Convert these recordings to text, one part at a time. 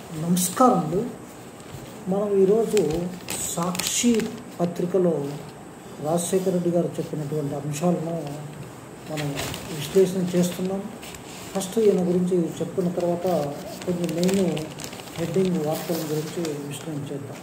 నమస్కారములు మనం ఈరోజు సాక్షి పత్రికలో రాజశేఖర రెడ్డి గారు చెప్పినటువంటి అంశాలను మనం విశ్లేషణ చేస్తున్నాం ఫస్ట్ ఈయన గురించి చెప్పిన తర్వాత కొన్ని మెయిన్ హెడ్డింగ్ వార్తల గురించి విశ్లేషణ చేద్దాం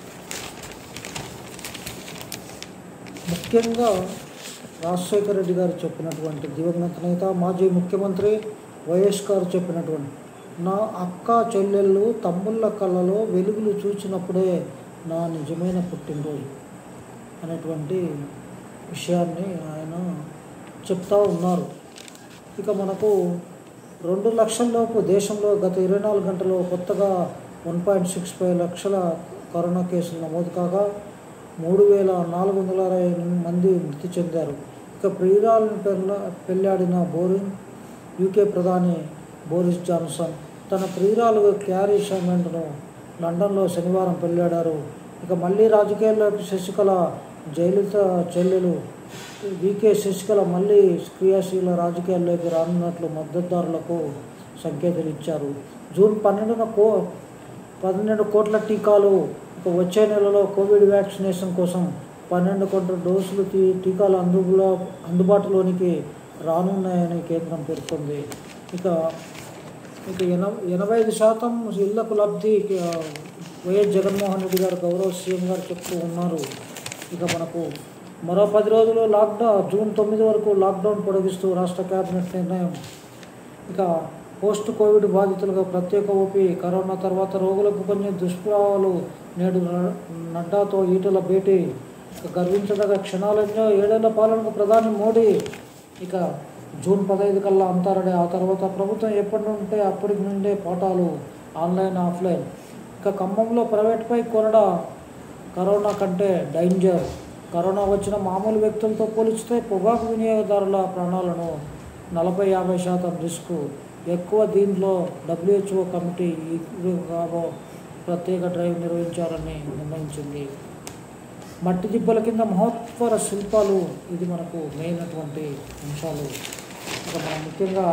ముఖ్యంగా రాజశేఖర రెడ్డి గారు చెప్పినటువంటి దివంగత నేత మాజీ ముఖ్యమంత్రి వైఎస్ గారు చెప్పినటువంటి నా అక్క చెల్లెళ్ళు తమ్ముళ్ళ కళ్ళలో వెలుగులు చూసినప్పుడే నా నిజమైన పుట్టినరోజు అనేటువంటి విషయాన్ని ఆయన చెప్తా ఉన్నారు ఇక మనకు రెండు లక్షల లోపు దేశంలో గత ఇరవై నాలుగు గంటల్లో కొత్తగా వన్ పాయింట్ సిక్స్ ఫైవ్ లక్షల కరోనా కేసులు నమోదు కాగా మూడు వేల నాలుగు వందల అరవై ఎనిమిది మంది మృతి చెందారు ఇక ప్రియురాలను పెళ్ళ పెళ్ళాడిన బోరిన్ యూకే ప్రధాని బోరిస్ జాన్సన్ తన ప్రియురాలు క్యారీ షామెంట్ను లండన్లో శనివారం పెళ్ళాడారు ఇక మళ్ళీ రాజకీయాల్లోకి శశికళ జయలలిత చెల్లెలు వికే శశికళ మళ్ళీ క్రియాశీల రాజకీయాల్లోకి రానున్నట్లు మద్దతుదారులకు సంకేతాలు ఇచ్చారు జూన్ పన్నెండున కో పన్నెండు కోట్ల టీకాలు ఇక వచ్చే నెలలో కోవిడ్ వ్యాక్సినేషన్ కోసం పన్నెండు కోట్ల డోసులు తీ టీకాలు అందులో అందుబాటులోనికి రానున్నాయని కేంద్రం పేర్కొంది ఇక ఇక ఎన ఎనభై ఐదు శాతం ఇళ్లకు లబ్ధి ఆ, వైఎస్ జగన్మోహన్ రెడ్డి గారు గౌరవ సీఎం గారు చెప్తూ ఉన్నారు ఇక మనకు మరో పది రోజులు లాక్డౌన్ జూన్ తొమ్మిది వరకు లాక్డౌన్ పొడిగిస్తూ రాష్ట్ర కేబినెట్ నిర్ణయం ఇక పోస్ట్ కోవిడ్ బాధితులుగా ప్రత్యేక ఓపీ కరోనా తర్వాత రోగులకు కొన్ని దుష్ప్రభావాలు నేడు న- నడ్డాతో ఈటల భేటీ ఇక గర్వించదగ క్షణాలెన్నో ఏడేళ్ల పాలనకు ప్రధాని మోడీ ఇక జూన్ పదహైదు కల్లా అంతారడే ఆ తర్వాత ప్రభుత్వం ఎప్పటి నుంటే అప్పటి నుండే పాఠాలు ఆన్లైన్ ఆఫ్లైన్ ఇక ఖమ్మంలో ప్రైవేట్పై కొరడా కరోనా కంటే డేంజర్ కరోనా వచ్చిన మామూలు వ్యక్తులతో పోలిస్తే పొగాకు వినియోగదారుల ప్రాణాలను నలభై యాభై శాతం రిస్క్ ఎక్కువ దీంట్లో డబ్ల్యూహెచ్ఓ కమిటీ ఈ కాబో ప్రత్యేక డ్రైవ్ నిర్వహించారని నిర్ణయించింది మట్టి దిబ్బల కింద మహోత్వర శిల్పాలు ఇది మనకు మెయిన్ అటువంటి అంశాలు ఇక మనం ముఖ్యంగా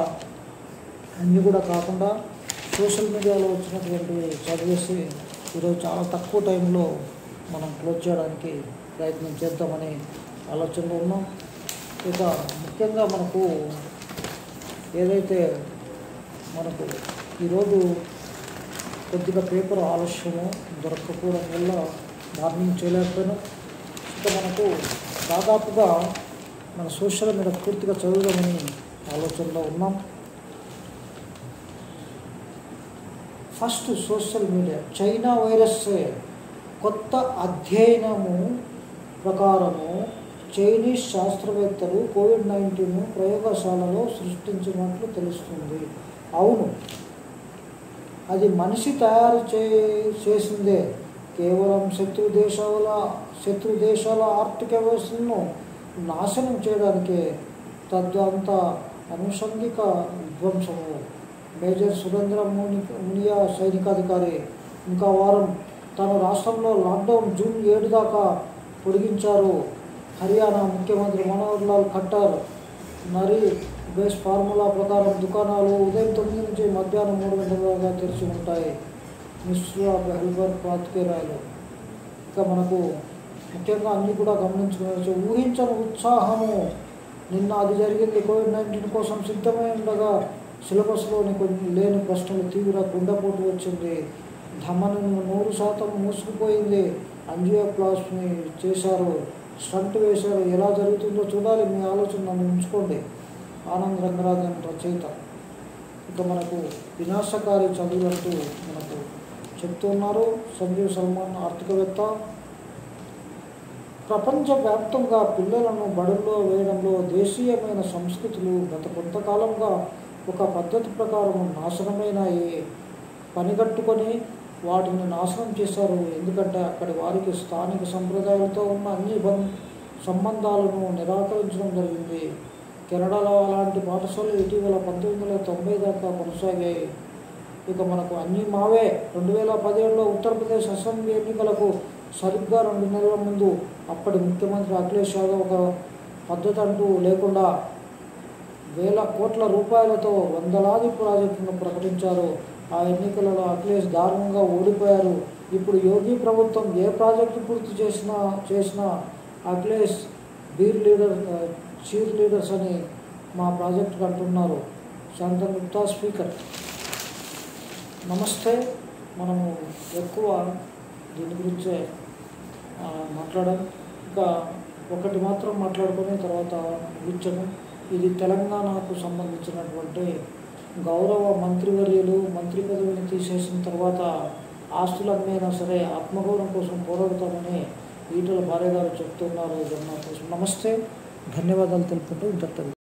అన్నీ కూడా కాకుండా సోషల్ మీడియాలో వచ్చినటువంటివి చదివేసి ఈరోజు చాలా తక్కువ టైంలో మనం క్లోజ్ చేయడానికి ప్రయత్నం చేద్దామని ఆలోచనలో ఉన్నాం ఇక ముఖ్యంగా మనకు ఏదైతే మనకు ఈరోజు కొద్దిగా పేపర్ ఆలస్యము దొరకకపోవడం వల్ల మార్నింగ్ చేయలేకపోయినాం ఇక మనకు దాదాపుగా మన సోషల్ మీడియా పూర్తిగా చదువుదామని ఆలోచనలో ఉన్నాం first social media China virus కొత్త అధ్యయనము ప్రకారము చైనీస్ శాస్త్రవేత్తలు కోవిడ్ నైన్టీన్ ప్రయోగశాలలో సృష్టించినట్లు తెలుస్తుంది అవును అది మనిషి తయారు చే చేసిందే కేవలం శత్రు దేశాల శత్రు దేశాల ఆర్థిక వ్యవస్థలను నాశనం చేయడానికే తద్వంత అనుషంగిక విధ్వంసము మేజర్ సురేంద్ర ముని మునియా సైనికాధికారి ఇంకా వారం తన రాష్ట్రంలో లాక్డౌన్ జూన్ ఏడు దాకా పొడిగించారు హర్యానా ముఖ్యమంత్రి మనోహర్ లాల్ ఖట్టర్ మరి బేస్ ఫార్ములా ప్రకారం దుకాణాలు ఉదయం తొమ్మిది నుంచి మధ్యాహ్నం మూడు గంటల దాకా తెరిచి ఉంటాయి మినిస్ట్రీ ఆఫ్ హెల్బర్ పాతికేరాయలు ఇక మనకు ముఖ్యంగా అన్నీ కూడా గమనించుకోవచ్చు ఊహించని ఉత్సాహము నిన్న అది జరిగింది కోవిడ్ నైన్టీన్ కోసం సిద్ధమై ఉండగా సిలబస్లోని కొన్ని లేని ప్రశ్నలు తీవ్ర గుండెపోటు వచ్చింది ధమని నూరు శాతం మూసుకుపోయింది అంజియోప్లాస్ట్ని చేశారు స్టంట్ వేశారు ఎలా జరుగుతుందో చూడాలి మీ ఆలోచన నన్ను ఉంచుకోండి ఆనంద్ రంగరాజన్ రచయిత ఇక మనకు వినాశకారి చదువులంటూ మనకు చెప్తున్నారు సంజీవ్ సల్మాన్ ఆర్థికవేత్త ప్రపంచవ్యాప్తంగా పిల్లలను బడుల్లో వేయడంలో దేశీయమైన సంస్కృతులు గత కొంతకాలంగా ఒక పద్ధతి ప్రకారం నాశనమైనాయి పనిగట్టుకొని వాటిని నాశనం చేశారు ఎందుకంటే అక్కడి వారికి స్థానిక సంప్రదాయాలతో ఉన్న అన్ని బం- సంబంధాలను నిరాకరించడం జరిగింది కెనడాలో అలాంటి పాఠశాలలు ఇటీవల పంతొమ్మిది వందల తొంభై దాకా కొనసాగాయి ఇక మనకు అన్నీ మావే రెండు వేల పదిహేడులో ఉత్తరప్రదేశ్ అసెంబ్లీ ఎన్నికలకు సరిగ్గా రెండు నెలల ముందు అప్పటి ముఖ్యమంత్రి అఖిలేష్ యాదవ్ ఒక పద్ధతి అంటూ లేకుండా వేల కోట్ల రూపాయలతో వందలాది ప్రాజెక్టులను ప్రకటించారు ఆ ఎన్నికలలో అఖిలేష్ దారుణంగా ఓడిపోయారు ఇప్పుడు యోగి ప్రభుత్వం ఏ ప్రాజెక్టు పూర్తి చేసినా చేసినా Akhilesh beer leader uh, cheer leaders అని మా ప్రాజెక్టుకు అంటున్నారు శాంతన్ గుప్తా స్పీకర్ నమస్తే మనము ఎక్కువ దీని గురించే ఆ, మాట్లాడాం ఇంకా ఒకటి మాత్రం మాట్లాడుకొని తర్వాత ముగించను ఇది తెలంగాణకు సంబంధించినటువంటి గౌరవ మంత్రివర్యులు మంత్రి పదవిని తీసేసిన తర్వాత ఆస్తులు అమ్మైనా సరే ఆత్మగౌరవం కోసం పోరాడతామని ఈటల భార్య గారు చెప్తున్నారు ఇది నా కోసం నమస్తే ధన్యవాదాలు తెలుపుకుంటూ ఇంతటితో